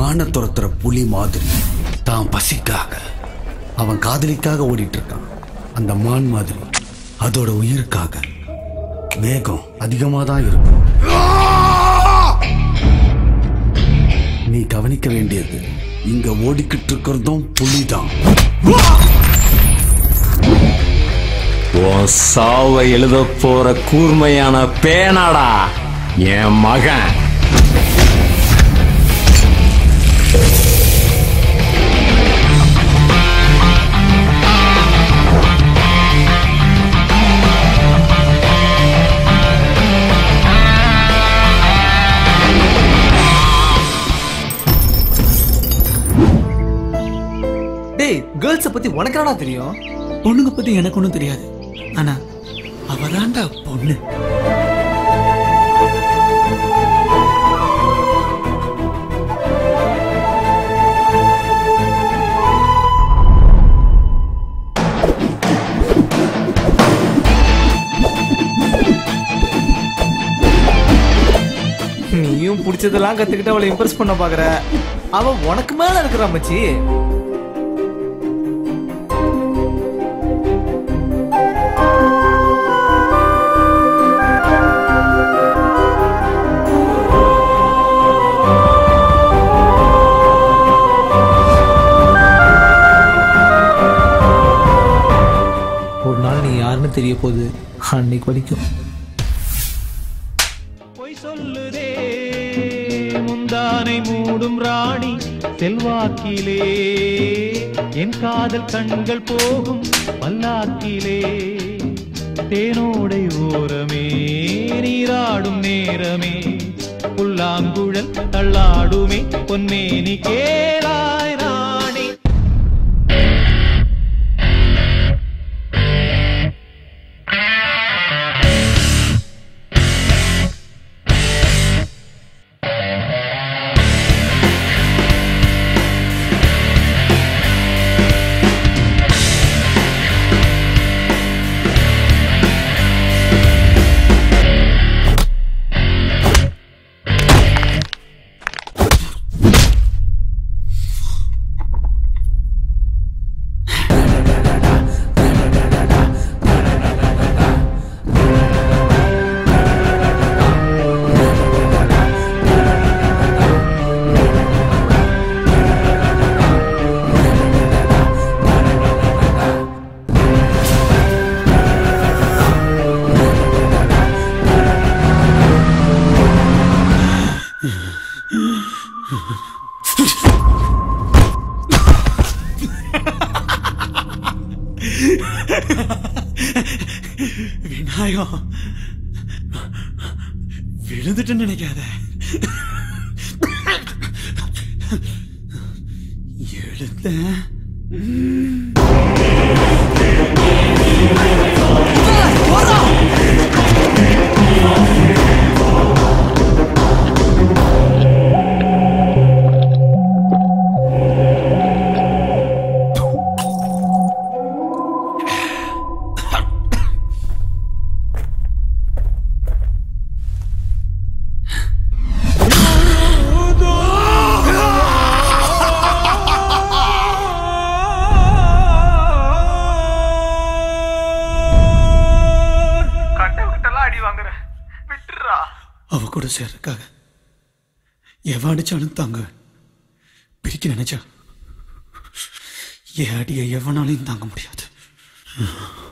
மான துரத்துற புலி மாதிரி தான் பசிக்காக அவன் காதலிக்காக ஓடிட்டு இருக்கான் அந்த மான் மாதிரி அதோட உயிருக்காக வேகம் அதிகமாக தான் இருக்கும் நீ கவனிக்க வேண்டியது இங்க ஓடிக்கிட்டு இருக்கிறதும் புலிதான் உன் சாவை எழுத போற கூர்மையான பேனாடா என் மகன் டேய் கேர்ள்ஸ பத்தி உனக்கு என்னடா தெரியும் பொண்ணுங்க பத்தி எனக்கு ஒன்றும் தெரியாது ஆனா அவதான்டா பொண்ணு நீயும் பிடிச்சதெல்லாம் கத்துக்கிட்டு அவளை இம்ப்ரெஸ் பண்ண பாக்குற அவ உனக்கு மேல இருக்கிறா மச்சி ஒரு நாள் நீ யாருன்னு தெரிய போகுது அன்னைக்கு வலிக்கும் பொய் சொல்லுதே முந்தானை மூடும் ராணி செல்வாக்கிலே என் காதல் கண்கள் போகும் பல்லாக்கிலே தேனோடை ஓரமே நீராடும் நேரமே புல்லாங்குழல் தள்ளாடுமே பொன்னேனி கேளாய் ராணி விநாயகம் விழுந்துட்டுன்னு நினைக்காத எழுந்தேன் அடி வாங்குற விட்டுறா அவ கூட சேர்றதுக்காக எவன் அடிச்சாலும் தாங்க பிரிக்க நினைச்சா என் அடியை எவனாலையும் தாங்க முடியாது